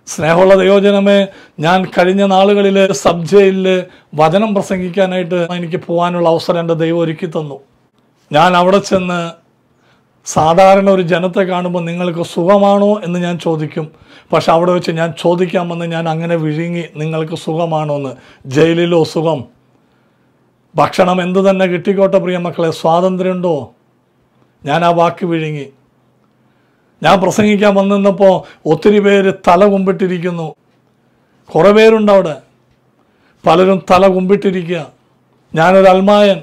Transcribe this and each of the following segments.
സ്നേഹമുള്ള ദയോജനമേ ഞാൻ കഴിഞ്ഞ നാളുകളിൽ സബ് ജയിലിൽ വചനം പ്രസംഗിക്കാനായിട്ട് എനിക്ക് പോകാനുള്ള അവസരം എൻ്റെ ദൈവം ഒരുക്കി തന്നു ഞാൻ അവിടെ ചെന്ന് സാധാരണ ഒരു ജനത്തെ കാണുമ്പോൾ നിങ്ങൾക്ക് സുഖമാണോ എന്ന് ഞാൻ ചോദിക്കും പക്ഷെ അവിടെ വെച്ച് ഞാൻ ചോദിക്കാമെന്ന് ഞാൻ അങ്ങനെ വിഴുങ്ങി നിങ്ങൾക്ക് സുഖമാണോ എന്ന് ജയിലിലോ സുഖം ഭക്ഷണം എന്തു തന്നെ കിട്ടിക്കോട്ടെ പ്രിയ മക്കളെ സ്വാതന്ത്ര്യമുണ്ടോ ഞാൻ ആ വാക്ക് വിഴുങ്ങി ഞാൻ പ്രസംഗിക്കാൻ വന്നു നിന്നപ്പോൾ ഒത്തിരി പേര് തല കുമ്പിട്ടിരിക്കുന്നു കുറേ പേരുണ്ട് അവിടെ പലരും തല കുമ്പിട്ടിരിക്കുക ഞാനൊരു അൽമായൻ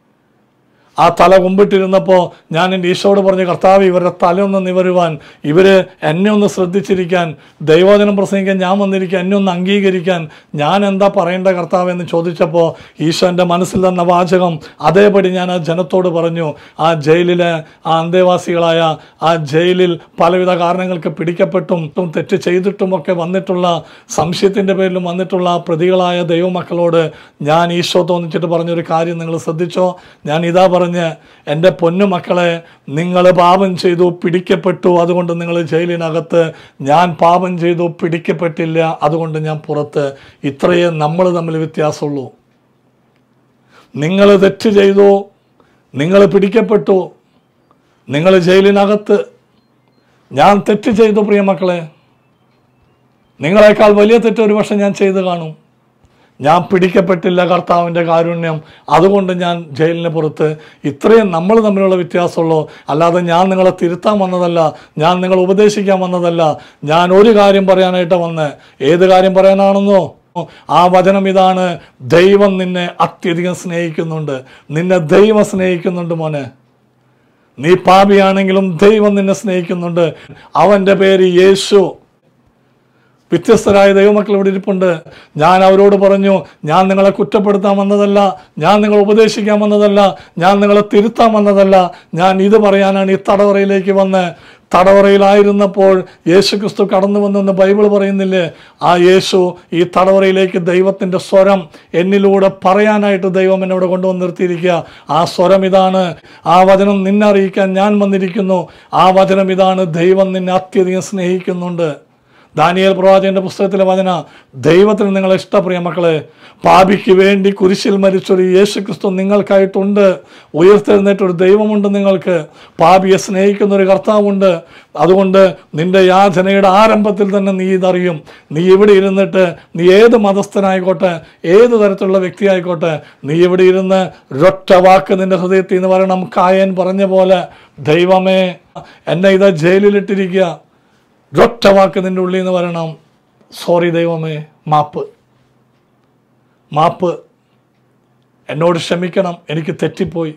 ആ തല കുമ്പിട്ടിരുന്നപ്പോൾ ഞാൻ എൻ്റെ ഈശോട് പറഞ്ഞ കർത്താവ് ഇവരുടെ തലയൊന്ന് നിവരുവാൻ ഇവർ എന്നെ ഒന്ന് ശ്രദ്ധിച്ചിരിക്കാൻ ദൈവോചനം പ്രസംഗിക്കാൻ ഞാൻ വന്നിരിക്കാൻ എന്നെ ഒന്ന് അംഗീകരിക്കാൻ ഞാൻ എന്താ പറയേണ്ട കർത്താവ് എന്ന് ചോദിച്ചപ്പോൾ ഈശോ എൻ്റെ മനസ്സിൽ തന്ന വാചകം അതേപടി ഞാൻ ആ ജനത്തോട് പറഞ്ഞു ആ ജയിലിലെ ആ അന്തേവാസികളായ ആ ജയിലിൽ പലവിധ കാരണങ്ങൾക്ക് പിടിക്കപ്പെട്ടും ട്ടും തെറ്റ് ചെയ്തിട്ടുമൊക്കെ വന്നിട്ടുള്ള സംശയത്തിൻ്റെ പേരിലും വന്നിട്ടുള്ള പ്രതികളായ ദൈവമക്കളോട് ഞാൻ ഈശോ തോന്നിച്ചിട്ട് പറഞ്ഞൊരു കാര്യം നിങ്ങൾ ശ്രദ്ധിച്ചോ ഞാൻ ഇതാ പറഞ്ഞ് എൻ്റെ പൊന്നുമക്കളെ നിങ്ങൾ പാപം ചെയ്തു പിടിക്കപ്പെട്ടു അതുകൊണ്ട് നിങ്ങൾ ജയിലിനകത്ത് ഞാൻ പാപം ചെയ്തു പിടിക്കപ്പെട്ടില്ല അതുകൊണ്ട് ഞാൻ പുറത്ത് ഇത്രയേ നമ്മൾ തമ്മിൽ വ്യത്യാസമുള്ളൂ നിങ്ങൾ തെറ്റ് ചെയ്തു നിങ്ങൾ പിടിക്കപ്പെട്ടു നിങ്ങൾ ജയിലിനകത്ത് ഞാൻ തെറ്റ് ചെയ്തു പ്രിയമക്കളെ നിങ്ങളെക്കാൾ വലിയ തെറ്റ് ഒരു പക്ഷെ ഞാൻ ചെയ്തു കാണും ഞാൻ പിടിക്കപ്പെട്ടില്ല കർത്താവിൻ്റെ കാരുണ്യം അതുകൊണ്ട് ഞാൻ ജയിലിന് പുറത്ത് ഇത്രയും നമ്മൾ തമ്മിലുള്ള വ്യത്യാസമുള്ളൂ അല്ലാതെ ഞാൻ നിങ്ങളെ തിരുത്താൻ വന്നതല്ല ഞാൻ നിങ്ങളെ ഉപദേശിക്കാൻ വന്നതല്ല ഞാൻ ഒരു കാര്യം പറയാനായിട്ട് വന്ന് ഏത് കാര്യം പറയാനാണെന്നോ ആ വചനം ഇതാണ് ദൈവം നിന്നെ അത്യധികം സ്നേഹിക്കുന്നുണ്ട് നിന്നെ ദൈവം സ്നേഹിക്കുന്നുണ്ട് മോനെ നീ പാപിയാണെങ്കിലും ദൈവം നിന്നെ സ്നേഹിക്കുന്നുണ്ട് അവൻ്റെ പേര് യേശു വ്യത്യസ്തരായ ദൈവമക്കൾ ഇവിടെ ഇരിപ്പുണ്ട് ഞാൻ അവരോട് പറഞ്ഞു ഞാൻ നിങ്ങളെ കുറ്റപ്പെടുത്താൻ വന്നതല്ല ഞാൻ നിങ്ങളെ ഉപദേശിക്കാൻ വന്നതല്ല ഞാൻ നിങ്ങളെ തിരുത്താൻ വന്നതല്ല ഞാൻ ഇത് പറയാനാണ് ഈ തടവറയിലേക്ക് വന്ന് തടവറയിലായിരുന്നപ്പോൾ യേശു ക്രിസ്തു കടന്നു വന്നെന്ന് ബൈബിൾ പറയുന്നില്ലേ ആ യേശു ഈ തടവറയിലേക്ക് ദൈവത്തിൻ്റെ സ്വരം എന്നിലൂടെ പറയാനായിട്ട് ദൈവം എന്നോട് കൊണ്ടുവന്ന് നിർത്തിയിരിക്കുക ആ സ്വരം ഇതാണ് ആ വചനം നിന്നെ അറിയിക്കാൻ ഞാൻ വന്നിരിക്കുന്നു ആ വചനം ഇതാണ് ദൈവം നിന്നെ അത്യധികം സ്നേഹിക്കുന്നുണ്ട് ദാനിയേൽ പ്രവാചകന്റെ പുസ്തകത്തിലെ വചന ദൈവത്തിന് നിങ്ങളെ ഇഷ്ടപ്രിയ മക്കളെ പാപിക്ക് വേണ്ടി കുരിശിൽ മരിച്ചൊരു യേശു ക്രിസ്തു നിങ്ങൾക്കായിട്ടുണ്ട് ഉയർത്തെഴുന്നേറ്റൊരു ദൈവമുണ്ട് നിങ്ങൾക്ക് പാപിയെ സ്നേഹിക്കുന്ന ഒരു കർത്താവുണ്ട് അതുകൊണ്ട് നിന്റെ യാചനയുടെ ആരംഭത്തിൽ തന്നെ നീ ഇതറിയും നീ ഇവിടെ ഇരുന്നിട്ട് നീ ഏത് മതസ്ഥനായിക്കോട്ടെ ഏത് തരത്തിലുള്ള വ്യക്തിയായിക്കോട്ടെ നീ ഇവിടെ ഇരുന്ന് ഒരൊറ്റ വാക്ക് നിന്റെ ഹൃദയത്തിൽ നിന്ന് പറയണം കായൻ പറഞ്ഞ പോലെ ദൈവമേ എന്നെ ഇതാ ജയിലിലിട്ടിരിക്കുക ഒരൊറ്റ വാക്ക് നിന്റെ ഉള്ളിൽ നിന്ന് വരണം സോറി ദൈവമേ മാപ്പ് മാപ്പ് എന്നോട് ക്ഷമിക്കണം എനിക്ക് തെറ്റിപ്പോയി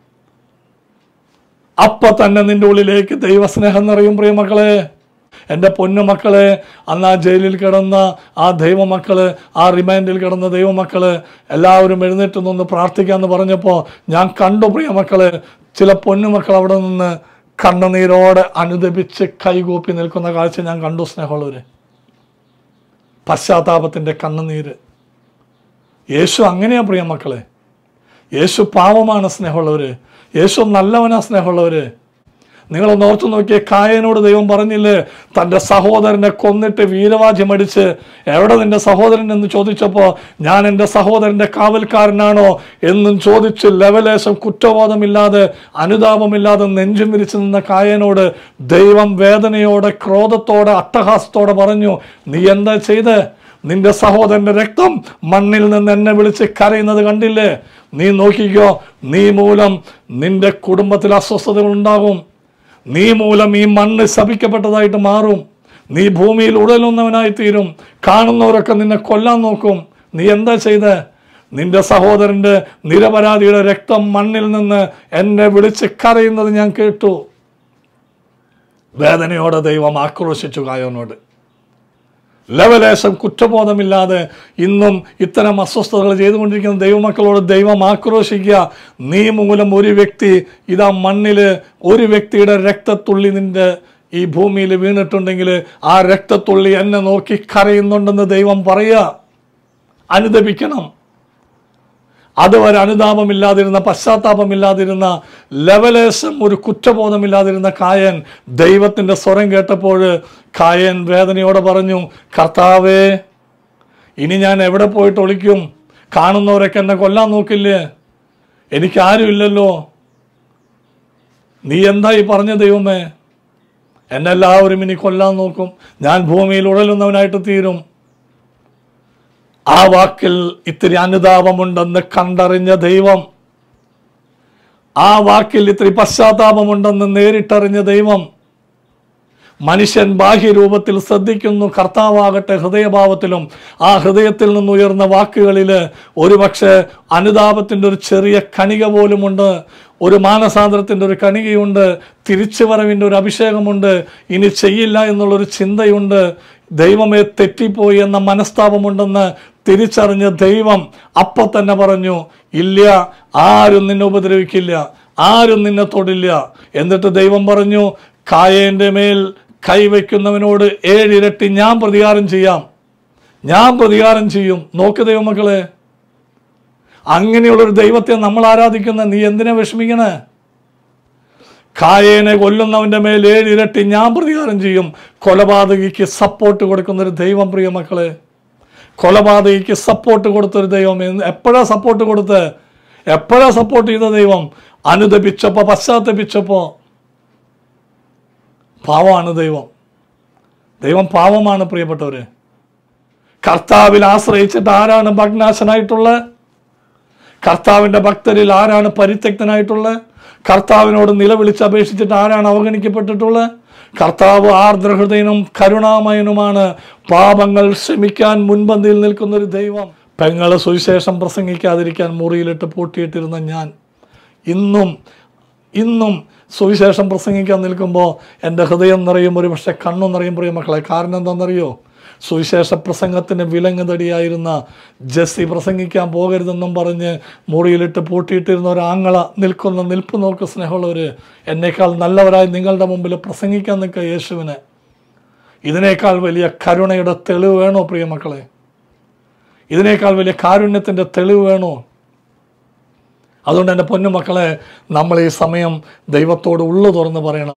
അപ്പൊ തന്നെ നിന്റെ ഉള്ളിലേക്ക് ദൈവസ്നേഹം നിറയും പ്രിയമക്കളെ എൻ്റെ പൊന്നുമക്കളെ അന്ന് ആ ജയിലിൽ കിടന്ന ആ ദൈവമക്കള് ആ റിമാൻഡിൽ കിടന്ന ദൈവമക്കള് എല്ലാവരും എഴുന്നേറ്റ് നിന്ന് പ്രാർത്ഥിക്കാമെന്ന് പറഞ്ഞപ്പോൾ ഞാൻ കണ്ടു പ്രിയമക്കളെ ചില പൊന്നുമക്കൾ അവിടെ നിന്ന് കണ്ണുനീരോടെ അനുദപിച്ച് കൈകൂപ്പി നിൽക്കുന്ന കാഴ്ച ഞാൻ കണ്ടു സ്നേഹമുള്ളവര് പശ്ചാത്താപത്തിൻ്റെ കണ്ണുനീര് യേശു അങ്ങനെയാ പ്രിയ മക്കളെ യേശു പാവമാണ് സ്നേഹമുള്ളവര് യേശു നല്ലവനാ സ്നേഹമുള്ളവര് നിങ്ങളൊന്ന് ഓർത്തു നോക്കിയേ കായനോട് ദൈവം പറഞ്ഞില്ലേ തൻ്റെ സഹോദരനെ കൊന്നിട്ട് വീരവാദ്യം അടിച്ച് എവിടെ നിന്റെ സഹോദരൻ എന്ന് ചോദിച്ചപ്പോൾ ഞാൻ എൻ്റെ സഹോദരൻ്റെ കാവൽക്കാരനാണോ എന്നും ചോദിച്ച് ലവലേശം കുറ്റബോധമില്ലാതെ അനുതാപമില്ലാതെ നെഞ്ചും വിരിച്ചു നിന്ന കായനോട് ദൈവം വേദനയോടെ ക്രോധത്തോടെ അട്ടഹാസത്തോടെ പറഞ്ഞു നീ എന്താ ചെയ്ത് നിന്റെ സഹോദരന്റെ രക്തം മണ്ണിൽ നിന്ന് എന്നെ വിളിച്ച് കരയുന്നത് കണ്ടില്ലേ നീ നോക്കിക്കോ നീ മൂലം നിന്റെ കുടുംബത്തിൽ അസ്വസ്ഥതകൾ ഉണ്ടാകും നീ മൂലം ഈ മണ്ണ് ശപിക്കപ്പെട്ടതായിട്ട് മാറും നീ ഭൂമിയിൽ ഉടലുന്നവനായി തീരും കാണുന്നവരൊക്കെ നിന്നെ കൊല്ലാൻ നോക്കും നീ എന്താ ചെയ്ത് നിന്റെ സഹോദരന്റെ നിരപരാധിയുടെ രക്തം മണ്ണിൽ നിന്ന് എന്നെ വിളിച്ച് കരയുന്നത് ഞാൻ കേട്ടു വേദനയോടെ ദൈവം ആക്രോശിച്ചു കായോനോട് ലവലേശം കുറ്റബോധമില്ലാതെ ഇന്നും ഇത്തരം അസ്വസ്ഥതകൾ ചെയ്തുകൊണ്ടിരിക്കുന്ന ദൈവമക്കളോട് ദൈവം ആക്രോശിക്കുക നീ മൂലം ഒരു വ്യക്തി ഇതാ മണ്ണില് ഒരു വ്യക്തിയുടെ രക്തത്തുള്ളി നിന്റെ ഈ ഭൂമിയിൽ വീണിട്ടുണ്ടെങ്കിൽ ആ രക്തത്തുള്ളി എന്നെ നോക്കി കരയുന്നുണ്ടെന്ന് ദൈവം പറയുക അനുദപിക്കണം അതുവരെ അനുതാപമില്ലാതിരുന്ന പശ്ചാത്താപമില്ലാതിരുന്ന ലവലേശം ഒരു കുറ്റബോധമില്ലാതിരുന്ന കായൻ ദൈവത്തിൻ്റെ സ്വരം കേട്ടപ്പോൾ കായൻ വേദനയോടെ പറഞ്ഞു കർത്താവേ ഇനി ഞാൻ എവിടെ പോയിട്ട് ഒളിക്കും കാണുന്നവരൊക്കെ എന്നെ കൊല്ലാൻ നോക്കില്ലേ എനിക്കാരുമില്ലല്ലോ നീ എന്താ ഈ പറഞ്ഞ ദൈവമേ എന്നെ എല്ലാവരും ഇനി കൊല്ലാൻ നോക്കും ഞാൻ ഭൂമിയിൽ ഉഴലുന്നവനായിട്ട് തീരും ആ വാക്കിൽ ഇത്തിരി അനുതാപമുണ്ടെന്ന് കണ്ടറിഞ്ഞ ദൈവം ആ വാക്കിൽ ഇത്തിരി പശ്ചാത്താപമുണ്ടെന്ന് നേരിട്ടറിഞ്ഞ ദൈവം മനുഷ്യൻ ബാഹ്യരൂപത്തിൽ ശ്രദ്ധിക്കുന്നു കർത്താവാകട്ടെ ഹൃദയഭാവത്തിലും ആ ഹൃദയത്തിൽ നിന്നുയർന്ന വാക്കുകളിൽ ഒരുപക്ഷെ അനുതാപത്തിൻ്റെ ഒരു ചെറിയ കണിക പോലുമുണ്ട് ഒരു മാനസാന്തരത്തിൻ്റെ ഒരു കണികയുണ്ട് തിരിച്ചുവരവിൻ്റെ ഒരു അഭിഷേകമുണ്ട് ഇനി ചെയ്യില്ല എന്നുള്ളൊരു ചിന്തയുണ്ട് ദൈവമേ തെറ്റിപ്പോയി എന്ന മനസ്താപമുണ്ടെന്ന് തിരിച്ചറിഞ്ഞ ദൈവം അപ്പം തന്നെ പറഞ്ഞു ഇല്ല ആരും നിന്നെ ഉപദ്രവിക്കില്ല ആരും നിന്നെ തൊടില്ല എന്നിട്ട് ദൈവം പറഞ്ഞു കായേൻ്റെ മേൽ കൈവയ്ക്കുന്നവനോട് ഏഴിരട്ടി ഞാൻ പ്രതികാരം ചെയ്യാം ഞാൻ പ്രതികാരം ചെയ്യും നോക്ക് ദൈവമക്കളെ അങ്ങനെയുള്ളൊരു ദൈവത്തെ നമ്മൾ ആരാധിക്കുന്ന നീ എന്തിനാ വിഷമിക്കണേ കായേനെ കൊല്ലുന്നവന്റെ മേൽ ഏഴിരട്ടി ഞാൻ പ്രതികാരം ചെയ്യും കൊലപാതകിക്ക് സപ്പോർട്ട് കൊടുക്കുന്ന ഒരു ദൈവം പ്രിയ മക്കളെ കൊലപാതകിക്ക് സപ്പോർട്ട് കൊടുത്തൊരു ദൈവം എപ്പോഴാ സപ്പോർട്ട് കൊടുത്ത് എപ്പോഴാ സപ്പോർട്ട് ചെയ്ത ദൈവം അനുദപിച്ചപ്പോ പശ്ചാത്തപിച്ചപ്പോ പാവമാണ് ദൈവം ദൈവം പാവമാണ് പ്രിയപ്പെട്ടവര് കർത്താവിൽ ആശ്രയിച്ചിട്ട് ആരാണ് ഭഗ്നാശനായിട്ടുള്ളത് കർത്താവിൻ്റെ ഭക്തരിൽ ആരാണ് പരിത്യക്തനായിട്ടുള്ളത് കർത്താവിനോട് നിലവിളിച്ച് അപേക്ഷിച്ചിട്ട് ആരാണ് അവഗണിക്കപ്പെട്ടിട്ടുള്ളത് കർത്താവ് ആർദ്രഹൃദയനും കരുണാമയനുമാണ് പാപങ്ങൾ ക്ഷമിക്കാൻ മുൻപന്തിയിൽ നിൽക്കുന്ന ഒരു ദൈവം പെങ്ങളെ സുവിശേഷം പ്രസംഗിക്കാതിരിക്കാൻ മുറിയിലിട്ട് പൂട്ടിയിട്ടിരുന്ന ഞാൻ ഇന്നും ഇന്നും സുവിശേഷം പ്രസംഗിക്കാൻ നിൽക്കുമ്പോൾ എൻ്റെ ഹൃദയം നിറയും ഒരു പക്ഷേ കണ്ണു നിറയും പ്രിയ മക്കളെ കാരണം എന്താണെന്നറിയോ സുവിശേഷ പ്രസംഗത്തിന് വിലങ്ങുതടിയായിരുന്ന ജസ്സി പ്രസംഗിക്കാൻ പോകരുതെന്നും പറഞ്ഞ് മുറിയിലിട്ട് പൂട്ടിയിട്ടിരുന്ന ഒരു ആങ്ങള നിൽക്കുന്ന നിൽപ്പ് നോക്ക് സ്നേഹമുള്ളവർ എന്നേക്കാൾ നല്ലവരായി നിങ്ങളുടെ മുമ്പിൽ പ്രസംഗിക്കാൻ നിൽക്കുക യേശുവിന് ഇതിനേക്കാൾ വലിയ കരുണയുടെ തെളിവ് വേണോ പ്രിയ മക്കളെ ഇതിനേക്കാൾ വലിയ കാരുണ്യത്തിൻ്റെ തെളിവ് വേണോ അതുകൊണ്ട് എൻ്റെ പൊന്നുമക്കളെ നമ്മൾ ഈ സമയം ദൈവത്തോട് ഉള്ളു തുറന്ന് പറയണം